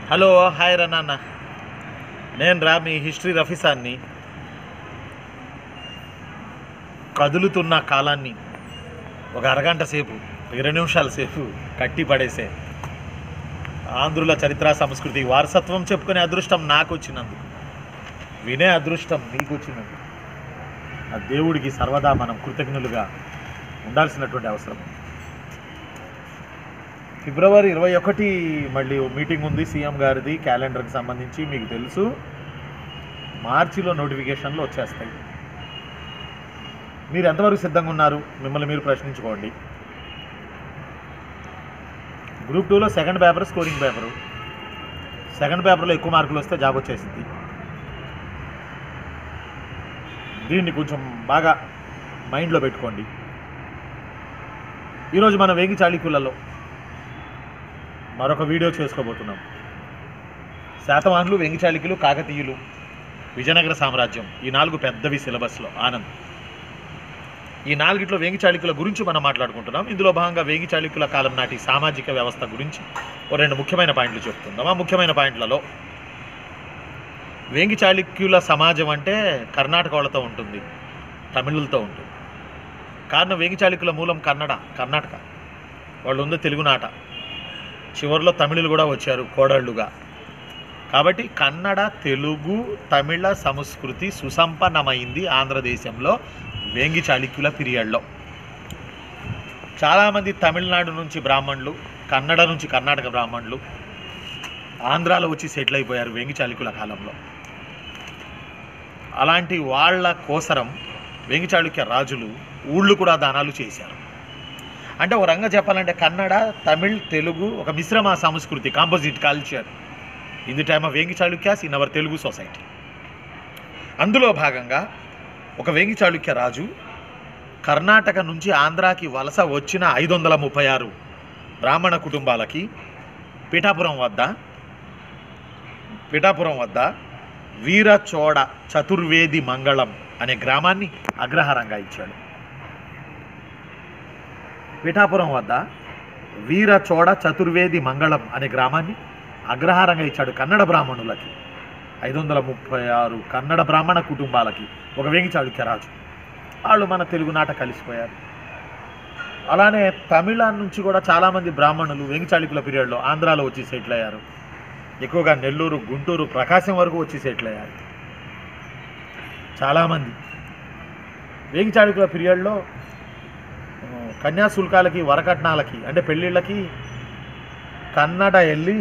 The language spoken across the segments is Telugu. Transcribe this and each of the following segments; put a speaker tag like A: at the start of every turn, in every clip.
A: హలో హాయ్ రా నాన్న నేను రా మీ హిస్టరీ రఫీసాన్ని కదులుతున్న కాలాన్ని ఒక అరగంట సేపు ఇరవై నిమిషాల సేపు కట్టి పడేసే ఆంధ్రుల చరిత్ర సంస్కృతి వారసత్వం చెప్పుకునే అదృష్టం నాకు వచ్చినందుకు వినే అదృష్టం నీకు వచ్చినందుకు ఆ దేవుడికి సర్వదా మనం కృతజ్ఞులుగా ఉండాల్సినటువంటి అవసరం ఫిబ్రవరి ఇరవై ఒకటి మళ్ళీ ఓ మీటింగ్ ఉంది సీఎం గారిది క్యాలెండర్కి సంబంధించి మీకు తెలుసు మార్చిలో నోటిఫికేషన్లు వచ్చేస్తాయి మీరు ఎంతవరకు సిద్ధంగా ఉన్నారు మిమ్మల్ని మీరు ప్రశ్నించుకోండి గ్రూప్ టూలో second paper scoring paper second పేపర్లో ఎక్కువ మార్కులు వస్తే జాబ్ వచ్చేసింది దీన్ని కొంచెం బాగా మైండ్లో పెట్టుకోండి ఈరోజు మన వేగి చాళుక్యులలో మరొక వీడియో చేసుకోబోతున్నాం శాతవాహనులు వెంగి చాళుక్యులు కాకతీయులు విజయనగర సామ్రాజ్యం ఈ నాలుగు పెద్దవి సిలబస్లో ఆనంద్ ఈ నాలుగిట్లో వేంగి చాళుక్యుల గురించి మనం మాట్లాడుకుంటున్నాం ఇందులో భాగంగా వేంగి చాళుక్యుల కాలం నాటి సామాజిక వ్యవస్థ గురించి ఓ రెండు ముఖ్యమైన పాయింట్లు చెప్తున్నాం ఆ ముఖ్యమైన పాయింట్లలో వేంగి చాళుక్యుల సమాజం అంటే కర్ణాటక వాళ్ళతో ఉంటుంది తమిళులతో ఉంటుంది కారణం వేంగి చాళుక్యుల మూలం కన్నడ కర్ణాటక వాళ్ళు ఉంది తెలుగునాట చివరిలో తమిళులు కూడా వచ్చారు కోడళ్ళుగా కాబట్టి కన్నడ తెలుగు తమిళ సంస్కృతి సుసంపన్నమైంది ఆంధ్రదేశంలో వేంగి చాళుక్యుల పీరియడ్లో చాలామంది తమిళనాడు నుంచి బ్రాహ్మణులు కన్నడ నుంచి కర్ణాటక బ్రాహ్మణులు ఆంధ్రాలో వచ్చి సెటిల్ అయిపోయారు వేంగి చాళుక్యుల కాలంలో అలాంటి వాళ్ళ కోసరం వేంగి చాళుక్య రాజులు ఊళ్ళు కూడా దానాలు చేశారు అంటే ఒక రంగా చెప్పాలంటే కన్నడ తమిళ్ తెలుగు ఒక మిశ్రమ సంస్కృతి composite culture in the time of Vengi Chalukyas in our Telugu society అందులో భాగంగా ఒక వేంగి చాళుక్య రాజు కర్ణాటక నుంచి ఆంధ్రాకి వలస వచ్చిన ఐదు వందల ముప్పై ఆరు బ్రాహ్మణ కుటుంబాలకి పిఠాపురం వద్ద పిఠాపురం వద్ద వీరచోడ చతుర్వేది మంగళం అనే గ్రామాన్ని అగ్రహారంగా ఇచ్చాడు పిఠాపురం వద్ద వీరచోడ చతుర్వేది మంగళం అనే గ్రామాన్ని అగ్రహారంగా ఇచ్చాడు కన్నడ బ్రాహ్మణులకి ఐదు వందల ముప్పై ఆరు కన్నడ బ్రాహ్మణ కుటుంబాలకి ఒక వేంగి చాళుక్య రాజు వాళ్ళు మన తెలుగునాట కలిసిపోయారు అలానే తమిళ నుంచి కూడా చాలామంది బ్రాహ్మణులు వేంగి చాళుక్యుల పీరియడ్లో ఆంధ్రాలో వచ్చి సెటిల్ అయ్యారు ఎక్కువగా నెల్లూరు గుంటూరు ప్రకాశం వరకు వచ్చి సెటిల్ అయ్యారు చాలామంది వేంగి చాళుక్యుల పీరియడ్లో ఆ, కన్యాశుల్కాలకి వరకట్నాలకి అంటే పెళ్ళిళ్ళకి కన్నడ వెళ్ళి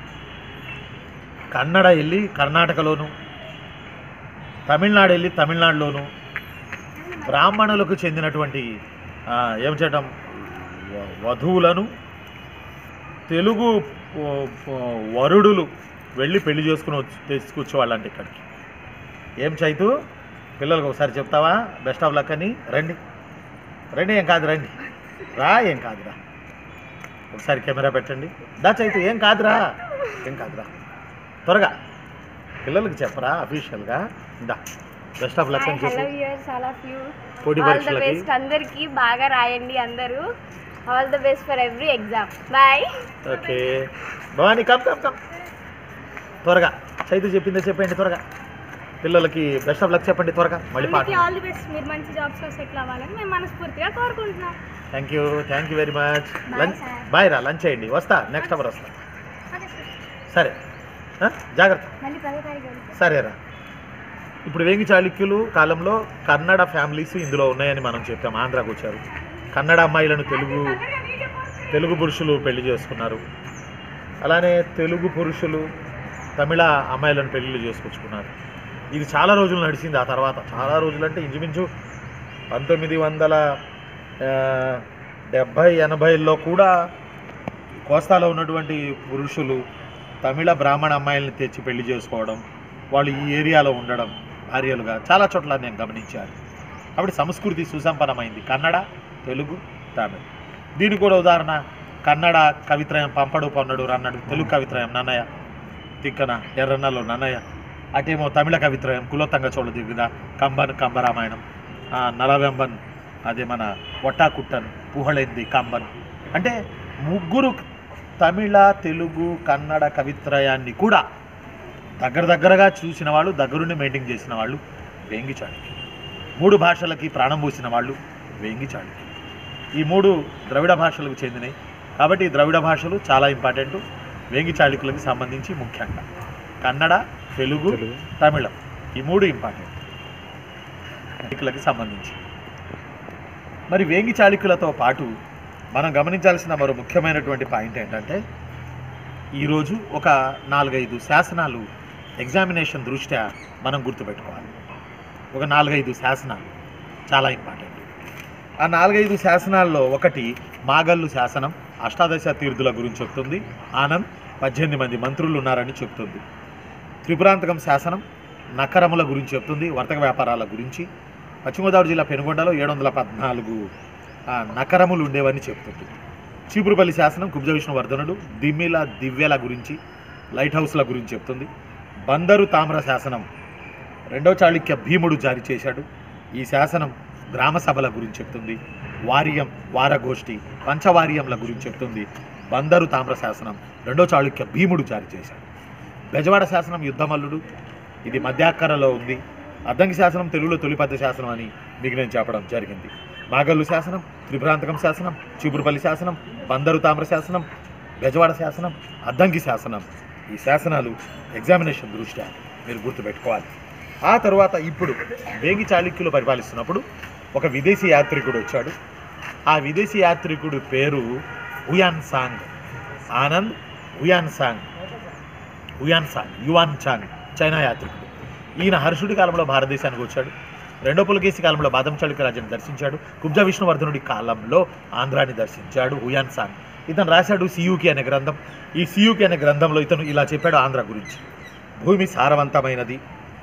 A: కన్నడ వెళ్ళి కర్ణాటకలోను తమిళనాడు వెళ్ళి తమిళనాడులోను బ్రాహ్మణులకు చెందినటువంటి ఆ, ఏం చేయటం వ- వధువులను తెలుగు ప- ప- వరుడులు వెళ్ళి పెళ్లి చేసుకుని వచ్చి తీసుకొచ్చేవాళ్ళంటే ఇక్కడికి ఏం చైతు పిల్లలకు ఒకసారి చెప్తావా బెస్ట్ ఆఫ్ లక్ అని రండి రండి ఏం కాదు రండి రా ఏం కాదురా ఒకసారి కెమెరా పెట్టండి దా చైతు ఏం కాదురా ఏం కాదురా త్వరగా పిల్లలకి చెప్పరా అఫీషియల్గా దా బెస్ట్ ఆఫ్ లక్ అని
B: హలో
A: చెప్పు
B: వ్యూయర్స్ ఆల్ ఆఫ్ యూ
A: పోటీ
B: ఆల్ ద
A: పరీక్షలకి
B: బెస్ట్ అందరికి బాగా రాయండి అందరూ all the best for every exam bye
A: okay Bhavani come come come త్వరగా చైతు చెప్పిందే చెప్పండి త్వరగా పిల్లలకి బెస్ట్ ఆఫ్ లక్ చెప్పండి త్వరగా మళ్ళీ పాట
B: అందరికీ ఆల్ ది బెస్ట్ మీరు మంచి జాబ్స్లో సెటిల్ అవ్వాలని మేము మనస్ఫూర్తిగా కోరుకుంటున్నాం
A: thank you thank you very much
B: Bye,
A: lunch
B: sir.
A: Bye రా లంచ్ చేయండి వస్తా నెక్స్ట్ అవర్ వస్తా సరే ఆ? జాగ్రత్త
B: మళ్ళీ పదో తారీఖు వెళ్తాం.
A: సరేరా ఇప్పుడు వేంగి చాళుక్యులు కాలంలో కన్నడ ఫ్యామిలీస్ ఇందులో ఉన్నాయని మనం చెప్పాం ఆంధ్రాకు వచ్చారు కన్నడ అమ్మాయిలను తెలుగు తెలుగు పురుషులు పెళ్లి చేసుకున్నారు అలానే తెలుగు పురుషులు తమిళ అమ్మాయిలను పెళ్లి చేసుకొచ్చుకున్నారు ఇది చాలా రోజులు నడిచింది ఆ తర్వాత చాలా రోజులు అంటే ఇంచుమించు పంతొమ్మిది వందల ఆ, డెబ్భై ఎనభైలో కూడా కోస్తాలో ఉన్నటువంటి పురుషులు తమిళ బ్రాహ్మణ అమ్మాయిల్ని తెచ్చి పెళ్లి చేసుకోవడం వాళ్ళు ఈ ఏరియాలో ఉండడం భార్యలుగా చాలా చోట్ల నేను గమనించాను కాబట్టి సంస్కృతి సుసంపన్నమైంది కన్నడ తెలుగు తమిళ్ దీనికి కూడా ఉదాహరణ కన్నడ కవిత్రయం పంపడు పన్నడు రన్నడు తెలుగు కవిత్రయం నన్నయ్య తిక్కన ఎర్రన్నలో నన్నయ్య అటేమో తమిళ కవిత్రయం కులోత్తంగ చోళ దిగుద కంబన్ కంబరామాయణం ఆ, నలవెంబన్ అదే మన వట్టాకుట్టన్ పుహళెంది కంబన్ అంటే ముగ్గురు తమిళ తెలుగు కన్నడ కవిత్రయాన్ని కూడా దగ్గర దగ్గరగా చూసిన వాళ్ళు దగ్గరుండి మెయింటైన్ చేసిన వాళ్ళు వేంగి చాళుక్యులు మూడు భాషలకి ప్రాణం పోసిన వాళ్ళు వేంగి చాళుక్యులు ఈ మూడు ద్రవిడ భాషలకు చెందినవి కాబట్టి ఈ ద్రవిడ భాషలు చాలా ఇంపార్టెంట్ వేంగి చాళుక్యులకు సంబంధించి ముఖ్యంగా కన్నడ తెలుగు
C: తెలుగు.
A: తమిళం ఈ మూడు ఇంపార్టెంట్ చాళుక్యులకి సంబంధించి మరి వేంగి చాళుక్యులతో పాటు మనం గమనించాల్సిన మరో ముఖ్యమైనటువంటి పాయింట్ ఏంటంటే ఈరోజు ఒక నాలుగైదు శాసనాలు ఎగ్జామినేషన్ దృష్ట్యా మనం గుర్తుపెట్టుకోవాలి ఒక నాలుగైదు శాసనాలు చాలా ఇంపార్టెంట్ ఆ నాలుగైదు శాసనాల్లో ఒకటి మాగల్లు శాసనం అష్టాదశ తీర్థుల గురించి చెప్తుంది ఆనంద్ పద్దెనిమిది మంది మంత్రులు ఉన్నారని చెప్తుంది త్రిపురాంతకం శాసనం నకరముల గురించి చెప్తుంది వర్తక వ్యాపారాల గురించి పశ్చిమ గోదావరి జిల్లా పెనుగొండలో ఏడు వందల పద్నాలుగు ఆ, నకరములు ఉండేవని చెప్తుంది చీపురుపల్లి శాసనం కుబ్జ విష్ణువర్ధనుడు దిమ్మిల దివ్యల గురించి లైట్ హౌస్ల గురించి చెప్తుంది బందరు తామ్ర శాసనం రెండవ చాళుక్య భీముడు జారీ చేశాడు ఈ శాసనం గ్రామ సభల గురించి చెప్తుంది వారియం వారగోష్ఠి పంచవార్యంల గురించి చెప్తుంది బందరు తామ్ర శాసనం రెండో చాళుక్య భీముడు జారీ చేశాడు బెజవాడ శాసనం యుద్ధమల్లుడు ఇది మధ్యాక్కరలో ఉంది అద్దంకి శాసనం తెలుగులో తొలిపద్ద శాసనం అని మీకు నేను చెప్పడం జరిగింది మాగల్లు శాసనం త్రిపురాంతకం శాసనం చీపురుపల్లి శాసనం బందరు తామ్ర శాసనం బెజవాడ శాసనం అద్దంకి శాసనం ఈ శాసనాలు ఎగ్జామినేషన్ దృష్ట్యా మీరు గుర్తుపెట్టుకోవాలి ఆ తర్వాత ఇప్పుడు వేగి చాళుక్యులు పరిపాలిస్తున్నప్పుడు ఒక విదేశీ యాత్రికుడు వచ్చాడు ఆ విదేశీ యాత్రికుడు పేరు Yuan Sang Anand Yuan Sang Yuan Sang Yuan Chang China యాత్రికుడు ఈయన హర్షుడి కాలంలో భారతదేశానికి వచ్చాడు రెండో పులకేసి కాలంలో బాదం చాళుక్య రాజ్యాన్ని దర్శించాడు కుబ్జ విష్ణువర్ధనుడి కాలంలో ఆంధ్రాని దర్శించాడు హుయాన్ సాంగ్ ఇతను రాశాడు సియూకి అనే గ్రంథం ఈ సియూకి అనే గ్రంథంలో ఇతను ఇలా చెప్పాడు ఆంధ్ర గురించి భూమి సారవంతమైనది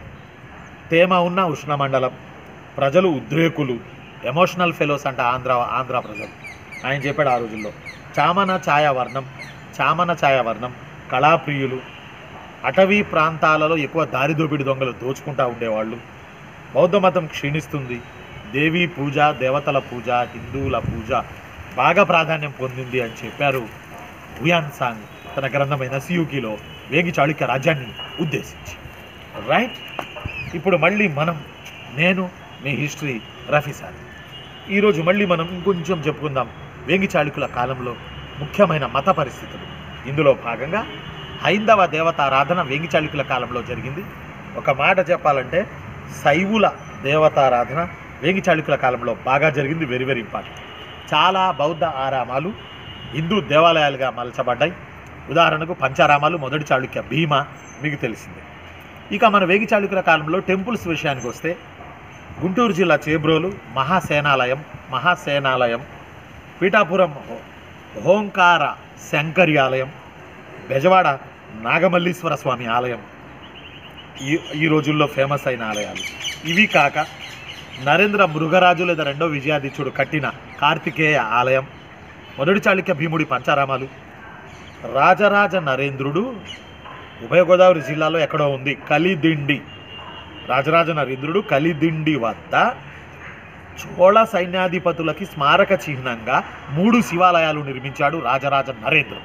A: తేమ ఉన్న ఉష్ణమండలం ప్రజలు ఉద్రేకులు ఎమోషనల్ ఫెలోస్ అంట ఆంధ్ర ఆంధ్ర ప్రజలు ఆయన చెప్పాడు ఆ రోజుల్లో చామన ఛాయావర్ణం చామన ఛాయావర్ణం కళాప్రియులు అటవీ ప్రాంతాలలో ఎక్కువ దారిదోపిడి దొంగలు దోచుకుంటా ఉండేవాళ్ళు బౌద్ధ మతం క్షీణిస్తుంది దేవీ పూజ దేవతల పూజ హిందువుల పూజ బాగా ప్రాధాన్యం పొందింది అని చెప్పారు ఉయాన్ సాంగ్ తన గ్రంథమైన సియూకిలో వేగి చాళుక్య రాజ్యాన్ని ఉద్దేశించి రైట్ ఇప్పుడు మళ్ళీ మనం నేను మీ హిస్టరీ రఫీ సార్ ఈరోజు మళ్ళీ మనం ఇంకొంచెం చెప్పుకుందాం వేంగి చాళుక్యుల కాలంలో ముఖ్యమైన మత పరిస్థితులు ఇందులో భాగంగా హైందవ దేవతారాధన వేంగి చాళుక్యుల కాలంలో జరిగింది ఒక మాట చెప్పాలంటే శైవుల దేవతారాధన వేంగి చాళుక్యుల కాలంలో బాగా జరిగింది వెరీ వెరీ ఇంపార్టెంట్ చాలా బౌద్ధ ఆరామాలు హిందూ దేవాలయాలుగా మలచబడ్డాయి ఉదాహరణకు పంచారామాలు మొదటి చాళుక్య భీమ మీకు తెలిసిందే ఇక మన వేగి చాళుక్యుల కాలంలో టెంపుల్స్ విషయానికి వస్తే గుంటూరు జిల్లా చేబ్రోలు మహాసేనాలయం మహాసేనాలయం పీఠాపురం హో- హోంకార శంకరి ఆలయం బెజవాడ నాగమల్లీశ్వర స్వామి ఆలయం ఈ ఈ రోజుల్లో ఫేమస్ అయిన ఆలయాలు ఇవి కాక నరేంద్ర మృగరాజు లేదా రెండో విజయాదిత్యుడు కట్టిన కార్తికేయ ఆలయం మొదటి చాళుక్య భీముడి పంచారామాలు రాజరాజ నరేంద్రుడు ఉభయ గోదావరి జిల్లాలో ఎక్కడో ఉంది కలిదిండి రాజరాజ నరేంద్రుడు కలిదిండి వద్ద చోళ సైన్యాధిపతులకి స్మారక చిహ్నంగా మూడు శివాలయాలు నిర్మించాడు రాజరాజ నరేంద్రుడు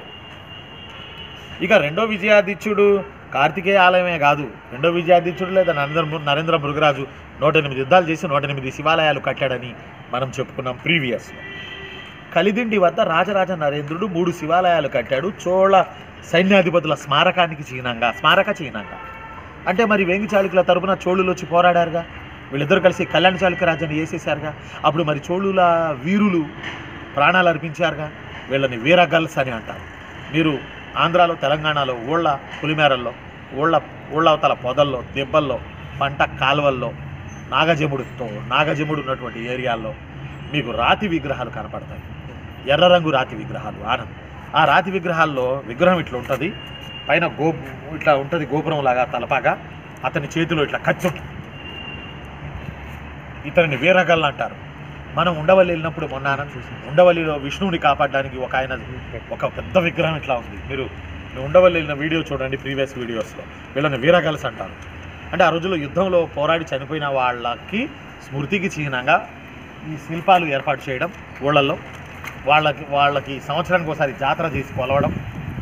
A: ఇక రెండో విజయాదిత్యుడు కార్తికేయ ఆలయమే కాదు రెండో విజయాదిత్యుడు లేదా నరేంద్ర నరేంద్ర మృగరాజు నూట ఎనిమిది యుద్ధాలు చేసి నూట ఎనిమిది శివాలయాలు కట్టాడని మనం చెప్పుకున్నాం ప్రీవియస్లో కలిదిండి వద్ద రాజరాజ నరేంద్రుడు మూడు శివాలయాలు కట్టాడు చోళ సైన్యాధిపతుల స్మారకానికి చిహ్నంగా స్మారక చిహ్నంగా అంటే మరి వేంగి చాళుక్యుల తరపున చోళులు వచ్చి పోరాడారుగా వీళ్ళిద్దరు కలిసి కళ్యాణ చాళుక్య రాజ్యాన్ని వేసేశారుగా అప్పుడు మరి చోళుల వీరులు ప్రాణాలు అర్పించారుగా వీళ్ళని వీరగల్స్ అని అంటారు మీరు ఆంధ్రాలో తెలంగాణలో ఊళ్ళ పులిమేరల్లో ఊళ్ళ ఊళ్ళవతల పొదల్లో దెబ్బల్లో పంట కాలువల్లో నాగజముడుతో నాగజముడు ఉన్నటువంటి ఏరియాల్లో మీకు రాతి విగ్రహాలు కనపడతాయి ఎర్ర రంగు రాతి విగ్రహాలు ఆనంద్ ఆ రాతి విగ్రహాల్లో విగ్రహం ఇట్లా ఉంటుంది పైన గో ఇట్లా ఉంటుంది గోపురం లాగా తలపాగా అతని చేతిలో ఇట్లా కత్తి ఉంటుంది ఇతనిని వీరగల్ అంటారు మనం ఉండవల్లి వెళ్ళినప్పుడు మొన్న ఆనంద్ ఉండవల్లిలో విష్ణువుని కాపాడడానికి ఒక ఆయన ఒక పెద్ద విగ్రహం ఇట్లా ఉంది మీరు మీరు ఉండవల్లి వెళ్ళిన వీడియో చూడండి ప్రీవియస్ వీడియోస్లో వీళ్ళని వీరగల్స్ అంటారు అంటే ఆ రోజుల్లో యుద్ధంలో పోరాడి చనిపోయిన వాళ్ళకి స్మృతికి చిహ్నంగా ఈ శిల్పాలు ఏర్పాటు చేయడం ఊళ్ళల్లో వాళ్ళకి వాళ్ళకి సంవత్సరానికి ఒకసారి జాతర చేసి కొలవడం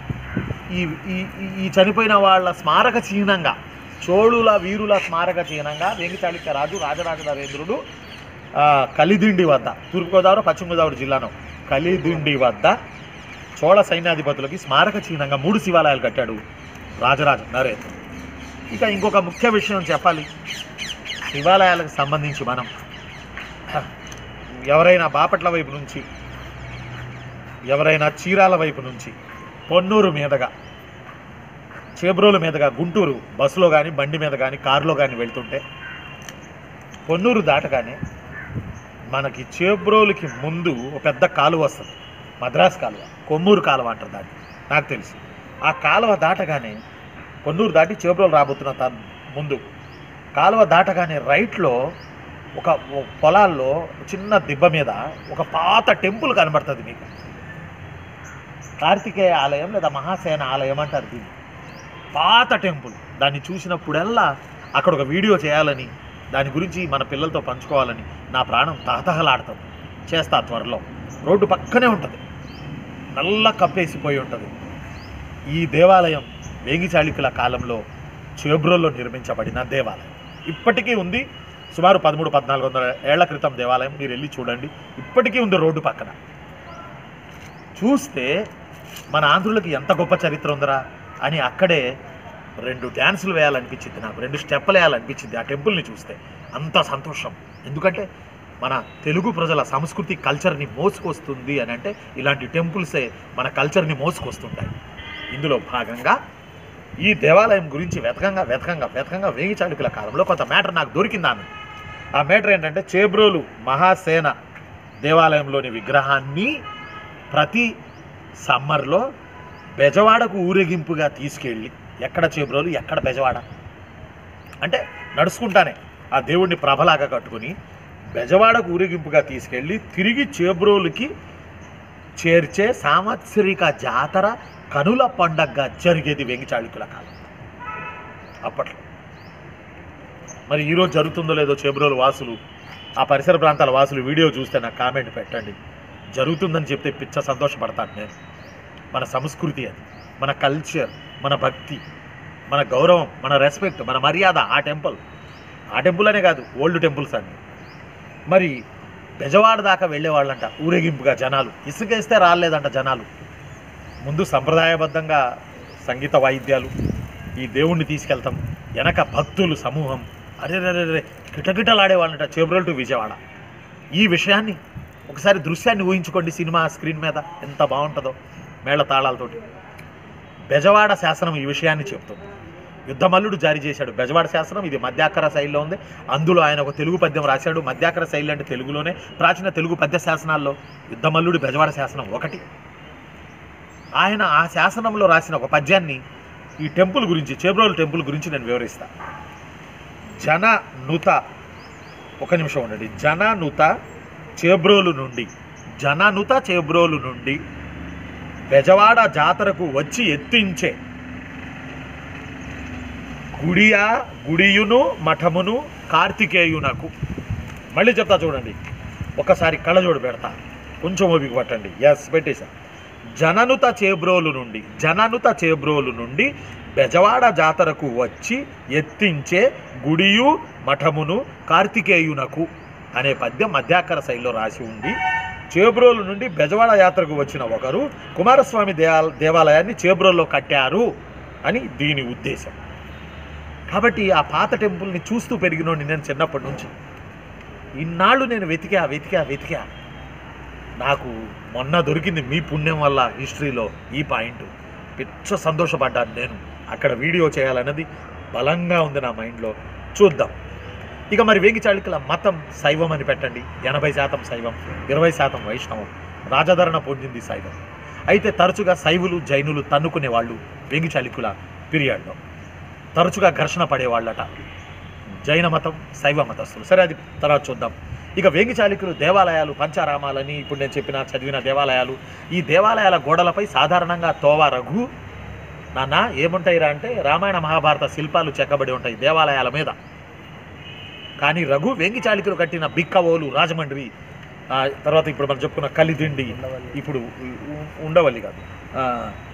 A: ఈ ఈ ఈ- ఈ చనిపోయిన వాళ్ళ స్మారక చిహ్నంగా చోళుల వీరుల స్మారక చిహ్నంగా వేంగిచాళుక్య రాజు రాజరాజ నరేంద్రుడు ఆ, కలిదిండి వద్ద తూర్పుగోదావరి పశ్చిమ గోదావరి జిల్లాను కలిదిండి వద్ద చోళ సైన్యాధిపతులకి స్మారక చిహ్నంగా మూడు శివాలయాలు కట్టాడు రాజరాజ నరేంద్రుడు ఇక ఇంకొక ముఖ్య విషయం చెప్పాలి శివాలయాలకు సంబంధించి మనం ఎవరైనా బాపట్ల వైపు నుంచి ఎవరైనా చీరాల వైపు నుంచి పొన్నూరు మీదుగా చేబ్రోలు మీదుగా గుంటూరు బస్సులో కానీ బండి మీద కానీ కారులో కానీ వెళ్తుంటే పొన్నూరు దాటగానే మనకి చేబ్రోలుకి ముందు ఒక పెద్ద కాలువ వస్తుంది మద్రాస్ కాలువ కొమ్మూరు కాలువ అంటారు దాన్ని నాకు తెలిసి ఆ కాలువ దాటగానే పొన్నూరు దాటి చేబ్రోలు రాబోతున్న తను ముందు కాలువ దాటగానే రైట్లో ఒక ఓ పొలాల్లో చిన్న దిబ్బ మీద ఒక పాత టెంపుల్ కనబడుతుంది మీకు కార్తికేయ ఆలయం లేదా మహాసేన ఆలయం అంటారు దీన్ని పాత టెంపుల్ దాన్ని చూసినప్పుడల్లా అక్కడ ఒక వీడియో చేయాలని దాని గురించి మన పిల్లలతో పంచుకోవాలని నా ప్రాణం తహతహలాడతాం చేస్తా త్వరలో రోడ్డు పక్కనే ఉంటుంది నల్ల కప్పేసిపోయి ఉంటుంది ఈ దేవాలయం వేగి చాళుక్యుల కాలంలో చేబ్రోల్లో నిర్మించబడిన దేవాలయం ఇప్పటికీ ఉంది సుమారు పదమూడు పద్నాలుగు వందల ఏళ్ల క్రితం దేవాలయం మీరు వెళ్ళి చూడండి ఇప్పటికీ ఉంది రోడ్డు పక్కన చూస్తే మన ఆంధ్రులకి ఎంత గొప్ప చరిత్ర ఉందరా అని అక్కడే రెండు డ్యాన్సులు వేయాలనిపించింది నాకు రెండు స్టెప్పులు వేయాలనిపించింది ఆ టెంపుల్ని చూస్తే అంత సంతోషం ఎందుకంటే మన తెలుగు ప్రజల సంస్కృతి కల్చర్ని మోసుకొస్తుంది అని అంటే ఇలాంటి టెంపుల్సే మన కల్చర్ని మోసుకొస్తుంటాయి ఇందులో భాగంగా ఈ దేవాలయం గురించి వెతకంగా వెతకంగా వెతకంగా వేగి చాళుక్యుల కాలంలో కొంత మ్యాటర్ నాకు దొరికిందాను ఆ మ్యాటర్ ఏంటంటే చేబ్రోలు మహాసేన దేవాలయంలోని విగ్రహాన్ని ప్రతి సమ్మర్లో బెజవాడకు ఊరేగింపుగా తీసుకెళ్ళి ఎక్కడ చేబ్రోలు ఎక్కడ బెజవాడ అంటే నడుచుకుంటానే ఆ దేవుడిని ప్రభలాగా కట్టుకుని బెజవాడకు ఊరేగింపుగా తీసుకెళ్ళి తిరిగి చేబ్రోలుకి చేర్చే సాంవత్సరిక జాతర కనుల పండగగా జరిగేది వెంగి చాళుక్యుల కాలం అప్పట్లో మరి ఈరోజు జరుగుతుందో లేదో చేబ్రోలు వాసులు ఆ పరిసర ప్రాంతాల వాసులు వీడియో చూస్తే నాకు కామెంట్ పెట్టండి జరుగుతుందని చెప్తే పిచ్చ సంతోషపడతాను నేను మన సంస్కృతి అది మన కల్చర్ మన భక్తి మన గౌరవం మన రెస్పెక్ట్ మన మర్యాద ఆ టెంపుల్ ఆ టెంపుల్ అనే కాదు ఓల్డ్ టెంపుల్స్ అన్ని మరి బెజవాడ దాకా వెళ్ళేవాళ్ళంట ఊరేగింపుగా జనాలు ఇసుకేస్తే రాలేదంట జనాలు ముందు సంప్రదాయబద్ధంగా సంగీత వాయిద్యాలు ఈ దేవుణ్ణి తీసుకెళ్తాం వెనక భక్తులు సమూహం అరే రే కిటకిటలాడేవాళ్ళంట చేబ్రోల్ టు విజయవాడ ఈ విషయాన్ని ఒకసారి దృశ్యాన్ని ఊహించుకోండి సినిమా స్క్రీన్ మీద ఎంత బాగుంటుందో మేళ తాళాలతోటి బెజవాడ శాసనం ఈ విషయాన్ని చెప్తుంది యుద్ధమల్లుడు జారీ చేశాడు బెజవాడ శాసనం ఇది మధ్యాకర శైలిలో ఉంది అందులో ఆయన ఒక తెలుగు పద్యం రాశాడు మధ్యాకర శైలి అంటే తెలుగులోనే ప్రాచీన తెలుగు పద్య శాసనాల్లో యుద్ధమల్లుడు బెజవాడ శాసనం ఒకటి ఆయన ఆ శాసనంలో రాసిన ఒక పద్యాన్ని ఈ టెంపుల్ గురించి చేబ్రోలు టెంపుల్ గురించి నేను వివరిస్తా జన నుత ఒక నిమిషం ఉండండి జన నుత చేబ్రోలు నుండి జననుత చేబ్రోలు నుండి బెజవాడ జాతరకు వచ్చి ఎత్తించే గుడియా గుడియును మఠమును కార్తికేయునకు మళ్ళీ చెప్తా చూడండి ఒకసారి కళ్ళజోడు పెడతా కొంచెం ఓపిక పట్టండి ఎస్ పెట్టేశా జననుత చేబ్రోలు నుండి జననుత చేబ్రోలు నుండి బెజవాడ జాతరకు వచ్చి ఎత్తించే గుడియు మఠమును కార్తికేయునకు అనే పద్యం మధ్యాకర శైలిలో రాసి ఉండి చేబ్రోలు నుండి బెజవాడ యాత్రకు వచ్చిన ఒకరు కుమారస్వామి దేవా దేవాలయాన్ని చేబ్రోల్లో కట్టారు అని దీని ఉద్దేశం కాబట్టి ఆ పాత టెంపుల్ని చూస్తూ పెరిగినోండి నేను చిన్నప్పటి నుంచి ఇన్నాళ్ళు నేను వెతికా వెతికా వెతికా నాకు మొన్న దొరికింది మీ పుణ్యం వల్ల హిస్టరీలో ఈ పాయింట్ పిచ్చ సంతోషపడ్డాను నేను అక్కడ వీడియో చేయాలన్నది బలంగా ఉంది నా మైండ్లో చూద్దాం ఇక మరి వేగి చాళుక్యుల మతం శైవం అని పెట్టండి ఎనభై శాతం శైవం ఇరవై శాతం వైష్ణవం రాజధరణ పొందింది శైవం అయితే తరచుగా శైవులు జైనులు తన్నుకునే వాళ్ళు వేగి చాళుక్యుల పీరియడ్లో తరచుగా ఘర్షణ పడేవాళ్ళట జైన మతం శైవ మతస్థులు సరే అది తర్వాత చూద్దాం ఇక వేగి చాళుక్యులు దేవాలయాలు పంచారామాలని ఇప్పుడు నేను చెప్పిన చదివిన దేవాలయాలు ఈ దేవాలయాల గోడలపై సాధారణంగా తోవ రఘు నాన్న ఏముంటాయిరా అంటే రామాయణ మహాభారత శిల్పాలు చెక్కబడి ఉంటాయి దేవాలయాల మీద కానీ రఘు వేంగి చాళుక్యులు కట్టిన బిక్కవోలు రాజమండ్రి ఆ, తర్వాత ఇప్పుడు మనం చెప్పుకున్న కలిదిండి ఇప్పుడు ఉ- ఉండవల్లి కాదు ఆ,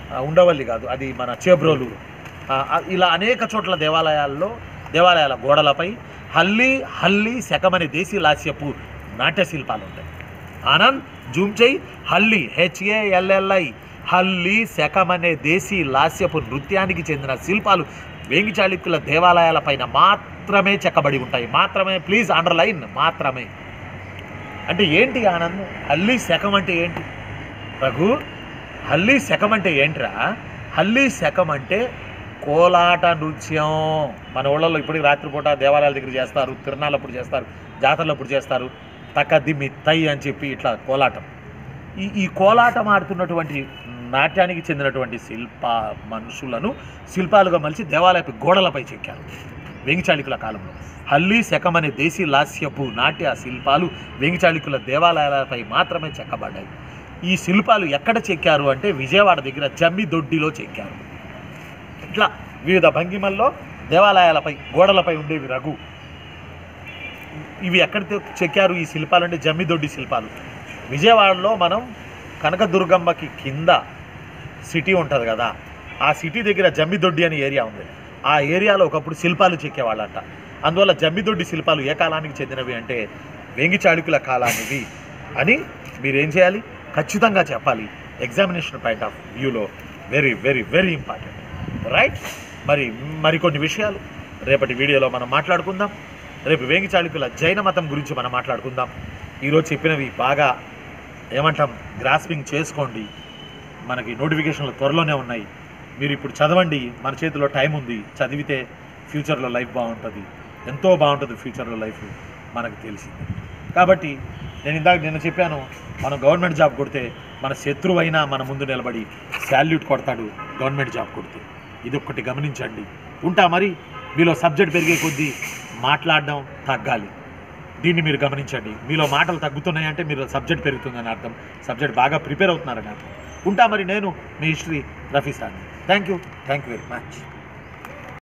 A: ఆ, ఉండవల్లి కాదు అది మన చేబ్రోలు ఆ, ఆ, ఇలా అనేక చోట్ల దేవాలయాల్లో దేవాలయాల గోడలపై హల్లి హల్లి శకమని దేశీ లాస్యపు నాట్య శిల్పాలు ఉంటాయి ఆనంద్ జూమ్ చేయి హల్లి హెచ్ఏఎల్ఎల్ఐ హల్లి శకమనే దేశీ లాస్యపు నృత్యానికి చెందిన శిల్పాలు వేంగి చాళుక్యుల దేవాలయాలపైన మాత్రమే చెక్కబడి ఉంటాయి మాత్రమే ప్లీజ్ అండర్లైన్ మాత్రమే అంటే ఏంటి ఆనంద్ హల్లి శకం అంటే ఏంటి రఘు హల్లి శకం అంటే ఏంట్రా హల్లి శకం అంటే కోలాట నృత్యం మన ఊళ్ళలో ఇప్పటికి రాత్రిపూట దేవాలయాల దగ్గర చేస్తారు తిరణాలప్పుడు చేస్తారు జాతరలప్పుడు చేస్తారు తక్కది మిత్తై అని చెప్పి ఇట్లా కోలాటం ఈ ఈ కోలాటం ఆడుతున్నటువంటి నాట్యానికి చెందినటువంటి శిల్ప మనుషులను శిల్పాలుగా మలిచి దేవాలయపు గోడలపై చెక్కారు వేంగిచాళికుల కాలంలో హల్లి శకం అనే దేశీ లాస్యపు నాట్య శిల్పాలు వేంగిచాళికుల దేవాలయాలపై మాత్రమే చెక్కబడ్డాయి ఈ శిల్పాలు ఎక్కడ చెక్కారు అంటే విజయవాడ దగ్గర జమ్మిదొడ్డిలో చెక్కారు ఇట్లా వివిధ భంగిమల్లో దేవాలయాలపై గోడలపై ఉండేవి రఘు ఇవి ఎక్కడ తె- చెక్కారు ఈ శిల్పాలు అంటే జమ్మిదొడ్డి శిల్పాలు విజయవాడలో మనం కనకదుర్గమ్మకి కింద సిటీ ఉంటుంది కదా ఆ సిటీ దగ్గర జమ్మిదొడ్డి అనే ఏరియా ఉంది ఆ ఏరియాలో ఒకప్పుడు శిల్పాలు చెక్కేవాళ్ళంట అందువల్ల జమ్మిదొడ్డి శిల్పాలు ఏ కాలానికి చెందినవి అంటే వేంగి చాళుక్యుల కాలానివి అని మీరేం చేయాలి ఖచ్చితంగా చెప్పాలి ఎగ్జామినేషన్ పాయింట్ ఆఫ్ వ్యూలో very very very important right మరి మరికొన్ని విషయాలు రేపటి వీడియోలో మనం మాట్లాడుకుందాం రేపు వేంగి చాళుక్యుల జైన మతం గురించి మనం మాట్లాడుకుందాం ఈరోజు చెప్పినవి బాగా ఏమంటాం గ్రాస్పింగ్ చేసుకోండి మనకి నోటిఫికేషన్లు త్వరలోనే ఉన్నాయి మీరు ఇప్పుడు చదవండి మన చేతిలో టైం ఉంది చదివితే ఫ్యూచర్లో లైఫ్ బాగుంటుంది ఎంతో బాగుంటుంది ఫ్యూచర్లో లైఫ్ మనకు తెలిసింది కాబట్టి నేను ఇందాక నిన్న చెప్పాను మనం గవర్నమెంట్ జాబ్ కొడితే మన శత్రువు అయినా మన ముందు నిలబడి శాల్యూట్ కొడతాడు గవర్నమెంట్ జాబ్ కొడితే ఇది ఒక్కటి గమనించండి ఉంటా మరి మీలో సబ్జెక్ట్ పెరిగే కొద్దీ మాట్లాడడం తగ్గాలి దీన్ని మీరు గమనించండి మీలో మాటలు తగ్గుతున్నాయంటే మీరు సబ్జెక్ట్ పెరుగుతుందని అర్థం సబ్జెక్ట్ బాగా ప్రిపేర్ అవుతున్నారని అర్థం ఉంటా మరి నేను మీ history Rafi sir thank you thank you very much